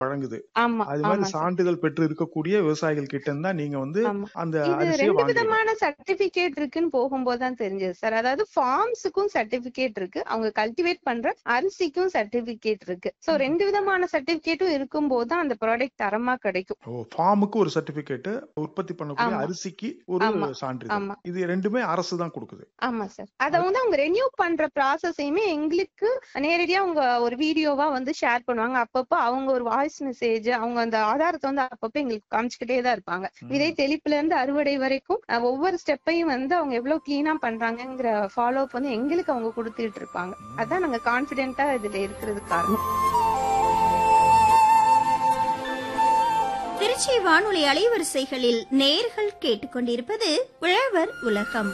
வழங்குது ஆமா அது மாதிரி ஆமா சார் சான்றிதழ் பெற்று இருக்கக்கூடிய விவசாயிகள் கிட்ட இருந்தா நீங்க வந்து ஆமா அந்த இது அரிசியை ரெண்டு வாங்குறீங்க விதமான சர்டிபிகேட் இருக்குன்னு போகும்போது தான் தெரிஞ்சது சார் அதாவது ஃபார்ம்ஸுக்கும் சர்டிபிகேட் இருக்கு அவங்க கல்டிவேட் பண்ற அரிசிக்கும் சர்டிபிகேட் இருக்கு சோ ரெண்டு விதமான சர்டிபிகேட்டும் இருக்கும்போது தான் அந்த ப்ராடக்ட் தரமா கிடைக்கும் ஓ ஃபார்முக்கு ஒரு சர்டிபிகேட் உற்பத்தி பண்ணக்கூடிய ஆமா அரிசிக்கு ஒரு ஆமா சான்றிதழ் ஆமா இது ரெண்டுமே அரசு தான் கொடுக்குது ஆமா சார் அத வந்து அவங்க ரெனியூ பண்ற ப்ராசஸையுமே எங்களுக்கு நேரடியா அவங்க ஒரு வீடியோவா வந்து ஷேர் பண்ணுவாங்க அப்பப்போ அவங்க ஒரு வாய்ஸ் மெசேஜ் அவங்க அந்த ஆதாரத்தை வந்து அப்பப்போ எங்களுக்கு காமிச்சுக்கிட்டே தான் இருப்பாங்க விதை ம். தெளிப்புல இருந்து அறுவடை வரைக்கும் அஹ், ஒவ்வொரு ஸ்டெப்பையும் வந்து அவங்க எவ்வளவு கிளீனா பண்றாங்கங்கிற ஃபாலோ அப் வந்து எங்களுக்கு அவங்க கொடுத்துட்டு இருப்பாங்க அதான் நாங்க கான்பிடென்ட்டா இதுல இருக்கிறது காரணம் திருச்சி வானொலி அலைவரிசைகளில் நேர்கள் கேட்டுக்கொண்டிருப்பது உழவர் உலகம்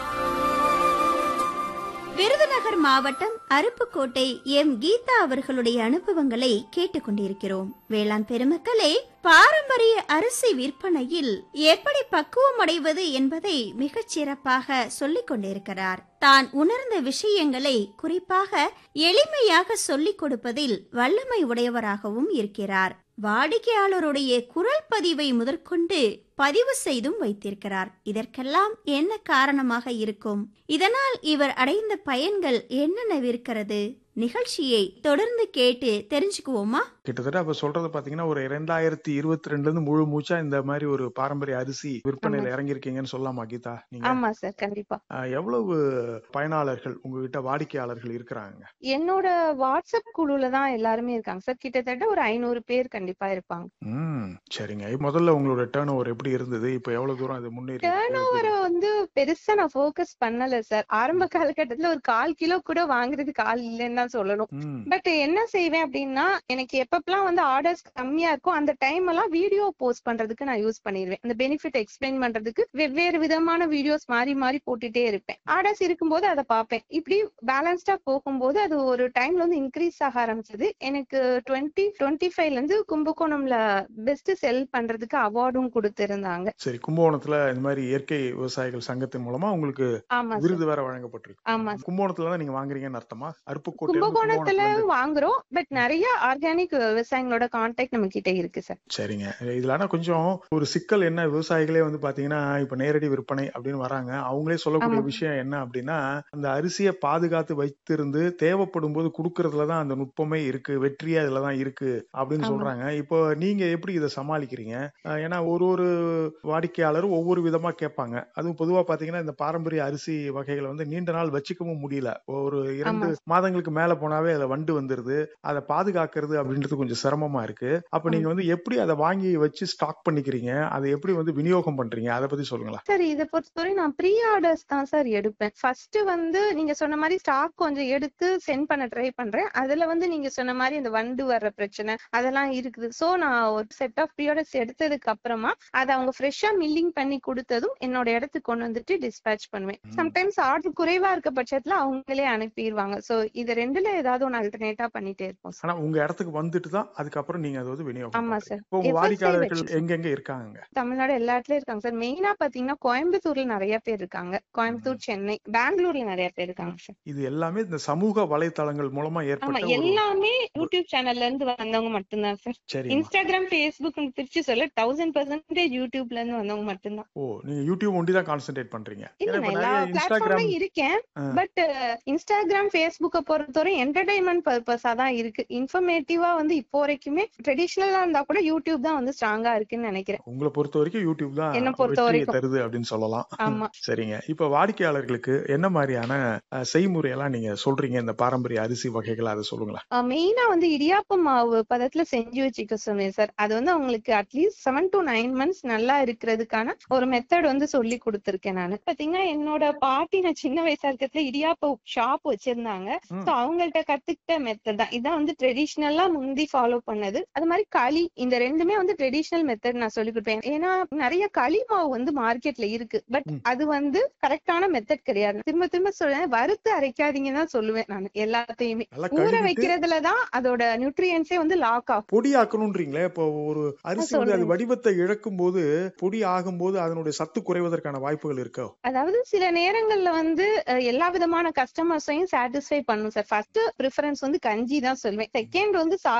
விருதுநகர் மாவட்டம் அருப்புக்கோட்டை எம் கீதா அவர்களுடைய அனுபவங்களை கேட்டுக்கொண்டிருக்கிறோம் வேளாண் பெருமக்களே பாரம்பரிய அரிசி விற்பனையில் எப்படி பக்குவம் அடைவது என்பதை மிகச் சிறப்பாக சொல்லிக் கொண்டிருக்கிறார் தான் உணர்ந்த விஷயங்களை குறிப்பாக எளிமையாக சொல்லிக் கொடுப்பதில் வல்லமை உடையவராகவும் இருக்கிறார் வாடிக்கையாளருடைய குரல் பதிவை முதற்கொண்டு பதிவு செய்தும் வைத்திருக்கிறார் இதற்கெல்லாம் என்ன காரணமாக இருக்கும் இதனால் இவர் அடைந்த பயன்கள் என்னென்னவிருக்கிறது நிகழ்ச்சியை தொடர்ந்து கேட்டு தெரிஞ்சுக்குவோமா கிட்டத்தட்ட அப்ப சொல்றது பாத்தீங்கன்னா ஒரு இரண்டாயிரத்தி இருபத்தி ரெண்டுல இருந்து முழு மூச்சா இந்த மாதிரி ஒரு பாரம்பரிய அரிசி விற்பனையில ஆமா. இறங்கியிருக்கீங்கன்னு சொல்லலாமா கீதா நீங்க ஆமா சார் கண்டிப்பா அஹ், எவ்வளவு பயனாளர்கள் உங்ககிட்ட வாடிக்கையாளர்கள் இருக்கிறாங்க என்னோட வாட்ஸ்அப் குழுல தான் எல்லாருமே இருக்காங்க சார் கிட்டத்தட்ட ஒரு ஐநூறு பேர் கண்டிப்பா இருப்பாங்க ம் சரிங்க முதல்ல உங்களோட டேர்ன் ஓவர் எப்படி இருந்தது இப்ப எவ்வளவு தூரம் அது முன்னேறி டேர்ன் ஓவரை வந்து பெருசா நான் ஃபோக்கஸ் பண்ணல சார் ஆரம்ப காலகட்டத்துல ஒரு கால் கிலோ கூட வாங்குறதுக்கு ஆள் இல்லைன்னு தான் சொல்லணும் ம் பட் என்ன செய்வேன் அப்படின்னா எனக்கு எப்பப்பெல்லாம் வந்து ஆர்டர்ஸ் கம்மியா இருக்கோ அந்த டைம் எல்லாம் வீடியோ போஸ்ட் பண்றதுக்கு நான் யூஸ் பண்ணிடுவேன் அந்த பெனிஃபிட் எக்ஸ்பிளைன் பண்றதுக்கு வெவ்வேறு விதமான வீடியோஸ் மாறி மாறி போட்டுட்டே இருப்பேன் ஆர்டர்ஸ் இருக்கும்போது அதை பார்ப்பேன் இப்படி பேலன்ஸ்டா போகும்போது அது ஒரு டைம்ல வந்து இன்க்ரீஸ் ஆக ஆரம்பிச்சது எனக்கு டுவெண்ட்டி டுவெண்ட்டி ஃபைவ்ல இருந்து கும்பகோணம்ல பெஸ்ட் செல் பண்றதுக்கு அவார்டும் கொடுத்திருந்தாங்க சரி கும்பகோணத்துல இந்த மாதிரி இயற்கை விவசாயிகள் சங்கத்தின் மூலமா உங்களுக்கு ஆமா சார் விருது வேற வழங்கப்பட்டிருக்கு ஆமா சார் கும்பகோணத்துல தான் நீங்க வாங்குறீங்கன்னு அர்த்தமா அருப்புக்கோட்டை கும்பகோணத்துல வாங்குறோம் பட் நிறைய ஆர்கானிக் விவசாயிகளோட கான்டாக்ட் நம்ம கிட்ட இருக்கு சார் சரிங்க இதுல ஆனா கொஞ்சம் ஒரு சிக்கல் என்ன விவசாயிகளே வந்து பாத்தீங்கன்னா இப்ப நேரடி விற்பனை அப்படின்னு வராங்க அவங்களே சொல்லக்கூடிய ஆமா. விஷயம் என்ன அப்படின்னா அந்த அரிசியை பாதுகாத்து வைத்திருந்து தேவைப்படும் போது குடுக்கறதுலதான் அந்த நுட்பமே இருக்கு வெற்றியே அதுலதான் இருக்கு அப்படின்னு ஆமா. சொல்றாங்க இப்போ நீங்க எப்படி இதை சமாளிக்கிறீங்க அஹ் ஏன்னா ஒரு ஒரு வாடிக்கையாளரும் ஒவ்வொரு விதமா கேட்பாங்க அதுவும் பொதுவா பாத்தீங்கன்னா இந்த பாரம்பரிய அரிசி வகைகளை வந்து நீண்ட நாள் வச்சுக்கவும் முடியல ஒரு இரண்டு ஆமா. மாதங்களுக்கு மேல போனாவே அதுல வண்டு வந்துருது அதை பாதுகாக்கிறது அப்படின்றது கொஞ்சம் சிரமமா இருக்கு அப்ப நீங்க வந்து எப்படி அதை வாங்கி வச்சு ஸ்டாக் பண்ணிக்கிறீங்க அதை எப்படி வந்து விநியோகம் பண்றீங்க அதை பத்தி சொல்லுங்களேன் சார் இதை பொறுத்தவரை நான் ப்ரீ ஆர்டர்ஸ் தான் சார் எடுப்பேன் ஃபர்ஸ்ட் வந்து நீங்க சொன்ன மாதிரி ஸ்டாக் கொஞ்சம் எடுத்து சென்ட் பண்ண ட்ரை பண்றேன் அதுல வந்து நீங்க சொன்ன மாதிரி இந்த வண்டு வர்ற பிரச்சனை அதெல்லாம் இருக்குது சோ நான் ஒரு செட் ஆஃப் ப்ரீ ஆர்டர்ஸ் எடுத்ததுக்கு அப்புறமா அதை அவங்க ஃப்ரெஷ்ஷா மில்லிங் பண்ணி கொடுத்ததும் என்னோட இடத்துக்கு கொண்டு வந்துட்டு டிஸ்பேச் பண்ணுவேன் ம். சம்டைம்ஸ் ஆர்டர் குறைவா இருக்க பட்சத்துல அவங்களே அனுப்பிடுவாங்க சோ இது ரெண்டுல ஏதாவது ஒன்று அல்டர்னேட்டா பண்ணிட்டே இருப்போம் சார் ஆனா உங்க இடத்துக்கு வந்துட்டு தான் அதுக்கப்புறம் நீங்க அதை வந்து விநியோகம் ஆமா பண்றீங்க. சார் இப்போ உங்க FSI வாடிக்கையாளர்கள் வச்சு. எங்கெங்க இருக்காங்க தமிழ்நாடு எல்லா இடத்துலயும் இருக்காங்க சார் மெயினா பாத்தீங்கன்னா கோயம்புத்தூர்ல நிறைய பேர் இருக்காங்க கோயம்புத்தூர் சென்னை பெங்களூர்ல நிறைய பேர் இருக்காங்க சார் இது எல்லாமே இந்த சமூக வலைத்தளங்கள் மூலமா ஆமா ஏற்பட்ட ஒரு எல்லாமே யூடியூப் சேனல்ல இருந்து வந்தவங்க மட்டும்தான் சார் சரி இன்ஸ்டாகிராம் ஃபேஸ்புக் பிரிச்சு சொல்ல தௌசண்ட் பர்சன்டேஜ் யூடியூப்ல இருந்து வந்தவங்க மட்டும்தான் ஓ நீங்க யூடியூப் ஒண்டி தான் கான்சென்ட்ரேட் பண்றீங்க இல்ல ஏன்னா இப்ப நான் எல்லா நிறைய இன்ஸ்டாகிராம் பிளாட்ஃபார்ம்லயும் இருக்கேன் ஆ. பட் இன்ஸ்டாகிராம் ஃபேஸ்புக்கை பொறுத்தவரை என்டர்டைன்மெண்ட் பர்பஸா தான் இருக்கு இன்ஃபர்மேட்டிவா வந்து இப்போ வரைக்குமே ட்ரெடிஷ்னலா இருந்தா கூட யூடியூப் தான் வந்து ஸ்ட்ராங்கா இருக்குன்னு நினைக்கிறேன் உங்களை பொறுத்த வரைக்கும் யூடியூப் தான் என்னை பொறுத்த வெற்றியை வரைக்கும். தருது அப்படின்னு சொல்லலாம் ஆமா சரிங்க இப்ப வாடிக்கையாளர்களுக்கு என்ன மாதிரியான அஹ், செய்முறையெல்லாம் நீங்க சொல்றீங்க இந்த பாரம்பரிய அரிசி வகைகள் அதை சொல்லுங்களேன் மெயினா வந்து இடியாப்ப மாவு பதத்துல செஞ்சு வச்சுக்க சொன்னேன் சார் அது வந்து அவங்களுக்கு at least seven to nine months நல்லா இருக்கிறதுக்கான ஒரு மெத்தட் வந்து சொல்லி கொடுத்திருக்கேன் நான் பாத்தீங்கன்னா என்னோட பாட்டி நான் சின்ன வயசா இருக்கிறதுல இடியாப்ப ஷாப் வச்சிருந்தாங்க ம். சோ அவங்கள்ட்ட கத்துக்கிட்ட மெத்தட் தான் இதான் வந்து ட்ரெடிஷ்னலா முந்தி ஃபாலோ பண்ணது அது மாதிரி களி இந்த ரெண்டுமே வந்து ட்ரெடிஷ்னல் மெத்தட் நான் சொல்லி கொடுப்பேன் ஏன்னா நிறைய களி மாவு வந்து மார்க்கெட்ல இருக்கு பட் ம். அது வந்து கரெக்டான மெத்தட் கிடையாது திரும்ப திரும்ப சொல்றேன் வறுத்து அரைக்காதீங்கன்னு தான் சொல்லுவேன் நான் எல்லாத்தையுமே நல்லா ஊற கழுவிட்டு வைக்கிறதுலதான் அதோட நியூட்ரியன்ஸே வந்து லாக் ஆகும் பொடி ஆக்கணும்ன்றீங்களே இப்போ ஒரு அரிசி வந்து அது சொல்றேன். வடிவத்தை இழக்கும் போது பொடி ஆகும்போது அதனுடைய சத்து குறைவதற்கான வாய்ப்புகள் இருக்கோ அதாவது சில நேரங்கள்ல வந்து அஹ், எல்லா விதமான கஸ்டமர்ஸையும் சாட்டிஸ்ஃபை பண்ணும் சார் ஃபர்ஸ்ட் ப்ரிஃபரன்ஸ் வந்து கஞ்சி தான் சொல்லுவேன் செகண்ட் வந்து சாதம்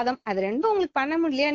சாதம் அது ரெண்டும் உங்களுக்கு பண்ண முடியலையா